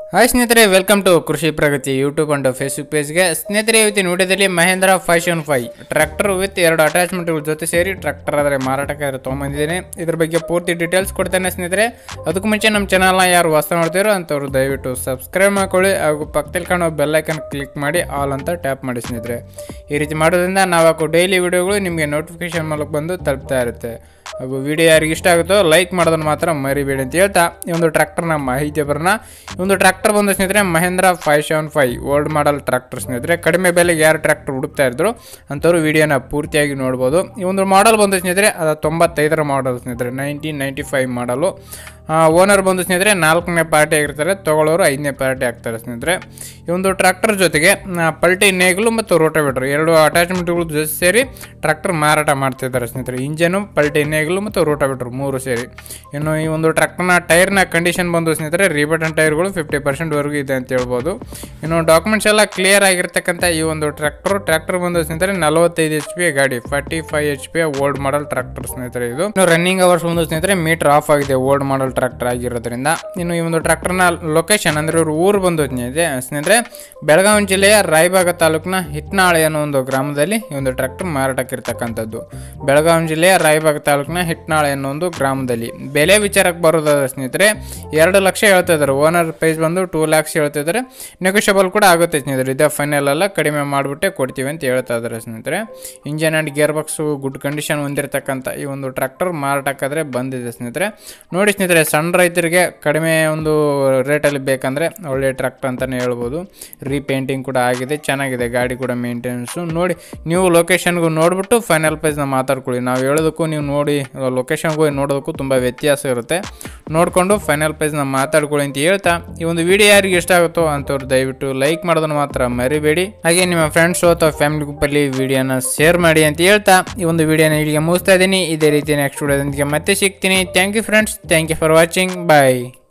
hi ಸ್ನೇಹಿತರೆ welcome to Krishi Pragati YouTube and Facebook ಪೇಜ್ಗೆ ಸ್ನೇಹಿತರೆ ಇವತ್ತಿನ ವಿಡಿಯೋದಲ್ಲಿ Mahindra five seven five tractor with ಎರಡು ಅಟ್ಯಾಚ್ಮೆಂಟ್ಗಳ ಜೊತೆ ಸೇರಿ ಟ್ರ್ಯಾಕ್ಟರ್ ಆದರೆ ಮಾರಾಟಕ್ಕೆ ತೊಗೊಂಬಂದಿದ್ದೀನಿ ಇದ್ರ ಬಗ್ಗೆ ಪೂರ್ತಿ ಡೀಟೇಲ್ಸ್ ಕೊಡ್ತೇನೆ ಸ್ನೇಹಿತರೆ ಅದಕ್ಕೂ ಮುಂಚೆ ನಮ್ಮ ಚಾನಲ್ನ ಯಾರು ಹೊಸ ನೋಡ್ತೀರೋ ಅಂಥವ್ರು ದಯವಿಟ್ಟು ಸಬ್ಸ್ಕ್ರೈಬ್ ಮಾಡ್ಕೊಳ್ಳಿ ಹಾಗೂ ಪಕ್ಕದಲ್ಲಿ ಕಾಣೋ ಬೆಲ್ಲೈಕನ್ ಕ್ಲಿಕ್ ಮಾಡಿ ಆಲ್ ಅಂತ ಟ್ಯಾಪ್ ಮಾಡಿ ಸ್ನೇಹಿತರೆ ಈ ರೀತಿ ಮಾಡೋದ್ರಿಂದ ನಾವು ಹಾಕೋ ಡೈಲಿ ವಿಡಿಯೋಗಳು ನಿಮಗೆ ನೋಟಿಫಿಕೇಶನ್ ಮೂಲಕ ಬಂದು ತಲುಪ್ತಾ ಇರುತ್ತೆ ಹಾಗೂ ವಿಡಿಯೋ ಯಾರಿಗೆ ಇಷ್ಟ ಆಗುತ್ತೋ ಲೈಕ್ ಮಾಡೋದನ್ನು ಮಾತ್ರ ಮರಿಬೇಡಿ ಅಂತ ಹೇಳ್ತಾ ಈ ಒಂದು ಟ್ರ್ಯಾಕ್ಟರ್ನ ಮಾಹಿತಿ ಬರೋಣ ಈ ಒಂದು ಟ್ರ್ಯಾಕ್ಟರ್ ಬಂದು ಸ್ನೇಹಿತರೆ Mahindra five seven five old model tractor ಸ್ನೇಹಿತರೆ ಕಡಿಮೆ ಬೆಲೆಗೆ ಯಾರು ಟ್ರ್ಯಾಕ್ಟರ್ ಹುಡುಕ್ತಾ ಇದ್ರು ಅಂಥವ್ರು ವಿಡಿಯೋನ ಪೂರ್ತಿಯಾಗಿ ನೋಡ್ಬೋದು ಈ ಒಂದು ಮಾಡಲ್ ಬಂದು ಸ್ನೇಹಿತರೆ ಅದು ತೊಂಬತ್ತೈದರ ಮಾಡಲ್ ಸ್ನೇಹಿತರೆ nineteen ninety five model owner ಬಂದು ಸ್ನೇಹಿತರೆ ನಾಲ್ಕನೇ ಪಾರ್ಟಿ ಆಗಿರ್ತಾರೆ ತಗೊಳ್ಳೋರು ಐದನೇ ಪಾರ್ಟಿ ಆಗ್ತಾರೆ ಸ್ನೇಹಿತರೆ ಈ ಒಂದು ಟ್ರ್ಯಾಕ್ಟರ್ ಜೊತೆಗೆ ಆ, ಪಲ್ಟಿ ನೇಗಿಲು ಮತ್ತು ರೋಟೋವೇಟರ್ ಎರಡು ಅಟ್ಯಾಚ್ಮೆಂಟ್ಗಳು ಜೊತೆ ಸೇರಿ ಟ್ರ್ಯಾಕ್ಟರ್ ಮಾರಾಟ ಮಾಡ್ತಿದ್ದಾರೆ ಸ್ನೇಹಿತರೆ ಇಂಜನು ಪಲ್ಟಿ ನೇಗಿಲು ಮತ್ತು ರೋಟೋವೇಟರ್ ಮೂರು ಸೇರಿ ಇನ್ನು ಈ ಒಂದು ಟ್ರ್ಯಾಕ್ಟರ್ನ ಟೈರ್ನ ಕಂಡೀಷನ್ ಬಂದು ಸ್ನೇಹಿತರೆ ರಿಬಟನ್ ಟೈರ್ಗಳು ಫಿಫ್ಟಿ ಪರ್ಸೆಂಟ್ವರೆಗೂ ಇದೆ ಅಂತ ಹೇಳ್ಬೋದು ಇನ್ನು ಡಾಕ್ಯುಮೆಂಟ್ಸ್ ಎಲ್ಲ ಕ್ಲಿಯರ್ ಆಗಿರ್ತಕ್ಕಂಥ ಈ ಒಂದು ಟ್ರ್ಯಾಕ್ಟರ್ ಟ್ರ್ಯಾಕ್ಟರ್ ಬಂದು ಸ್ನೇಹಿತರೆ ನಲವತ್ತೈದು ಎಚ್ ಪಿ ಗಾಡಿ forty five H P old model tractor ಸ್ನೇಹಿತರೆ ಇದು ಇನ್ನು ರನ್ನಿಂಗ್ ಅವರ್ಸ್ ಬಂದು ಸ್ನೇಹಿತರೆ ಮೀಟರ್ ಆಫ್ ಆಗಿದೆ ಓಲ್ಡ್ ಮಾಡಲ್ ಟ್ರ್ಯಾಕ್ಟರ್ ಆಗಿರೋದ್ರಿಂದ ಇನ್ನು ಈ ಒಂದು ಟ್ರ್ಯಾಕ್ಟರ್ನ ಲೊಕೇಶನ್ ಅಂದ್ರೆ ಇವ್ರ ಊರು ಬಂದು ಸ್ನೇಹಿತರೆ ಸ್ನೇಹಿತರೆ ಬೆಳಗಾವಿ ಜಿಲ್ಲೆಯ ರಾಯಬಾಗ ತಾಲೂಕಿನ ಹಿಟ್ನಾಳೆ ಅನ್ನೋ ಒಂದು ಗ್ರಾಮದಲ್ಲಿ ಈ ಒಂದು ಟ್ರ್ಯಾಕ್ಟರ್ ಮಾರಾಟಕ್ಕಿರ್ತಕ್ಕಂಥದ್ದು ಬೆಳಗಾವಿ ಜಿಲ್ಲೆಯ ರಾಯಬಾಗ ತಾಲೂಕಿನ ಹಿಟ್ನಾಳೆ ಅನ್ನೋ ಒಂದು ಗ್ರಾಮದಲ್ಲಿ ಬೆಲೆ ವಿಚಾರಕ್ಕೆ ಬರೋದಾದ್ರೆ ಸ್ನೇಹಿತರೆ ಎರಡು ಲಕ್ಷ ಹೇಳ್ತಾ ಇದ್ದಾರೆ ಓನರ್ ಪ್ರೈಸ್ ಬಂದು ಟೂ ಲ್ಯಾಕ್ಸ್ ಹೇಳ್ತಾ ಇದ್ದಾರೆ ನೆಗೋಷಿಯಬಲ್ ಕೂಡ ಆಗುತ್ತೆ ಸ್ನೇಹಿತರೆ ಇದೇ ಫೈನಲ್ ಎಲ್ಲ ಕಡಿಮೆ ಮಾಡಿಬಿಟ್ಟೆ ಕೊಡ್ತೀವಿ ಅಂತ ಹೇಳ್ತಾ ಇದ್ದಾರೆ ಸ್ನೇಹಿತರೆ engine and gear box good condition ಹೊಂದಿರತಕ್ಕಂಥ ಈ ಒಂದು ಟ್ರ್ಯಾಕ್ಟರ್ ಮಾರಾಟಕ್ಕಾದ್ರೆ ಬಂದಿದೆ ಸ್ನೇಹಿತರೆ ನೋಡಿ ಸ್ನೇಹಿತರೆ ಸಣ್ಣ ರೈತರಿಗೆ ಕಡಿಮೆ ಒಂದು ರೇಟಲ್ಲಿ ಬೇಕಂದರೆ ಒಳ್ಳೆ ಟ್ರ್ಯಾಕ್ಟರ್ ಅಂತಲೇ ಹೇಳ್ಬೋದು ರೀಪೇಂಟಿಂಗ್ ಕೂಡ ಆಗಿದೆ ಚೆನ್ನಾಗಿದೆ ಗಾಡಿ ಕೂಡ ಮೇಂಟೆನೆನ್ಸು ನೋಡಿ ನೀವು ಲೊಕೇಶನ್ಗೂ ನೋಡಿಬಿಟ್ಟು ಫೈನಲ್ ಪ್ರೈಸ್ನ ಮಾತಾಡ್ಕೊಳ್ಳಿ ನಾವು ಹೇಳೋದಕ್ಕೂ ನೀವು ನೋಡಿ ಲೊಕೇಶನ್ಗೂ ನೋಡೋದಕ್ಕೂ ತುಂಬ ವ್ಯತ್ಯಾಸ ಇರುತ್ತೆ ನೋಡಿಕೊಂಡು ಫೈನಲ್ ಪ್ರೈಸ್ನ ಮಾತಾಡ್ಕೊಳ್ಳಿ ಅಂತ ಹೇಳ್ತಾ ಈ ಒಂದು ವಿಡಿಯೋ ಯಾರಿಗೆ ಇಷ್ಟ ಆಗುತ್ತೋ ಅಂಥವ್ರು ದಯವಿಟ್ಟು ಲೈಕ್ ಮಾಡೋದನ್ನು ಮಾತ್ರ ಮರಿಬೇಡಿ ಹಾಗೆ ನಿಮ್ಮ ಫ್ರೆಂಡ್ಸು ಅಥವಾ ಫ್ಯಾಮಿಲಿ ಗ್ರೂಪಲ್ಲಿ ವಿಡಿಯೋನ ಶೇರ್ ಮಾಡಿ ಅಂತ ಹೇಳ್ತಾ ಈ ಒಂದು ವಿಡಿಯೋನ ಇಲ್ಲಿಗೆ ಮುಗಿಸ್ತಾ ಇದ್ದೀನಿ ಇದೇ ರೀತಿ ನೆಕ್ಸ್ಟ್ ವಿಡಿಯೋದೊಂದಿಗೆ ಮತ್ತೆ ಸಿಗ್ತೀನಿ thank you friends thank you for watching bye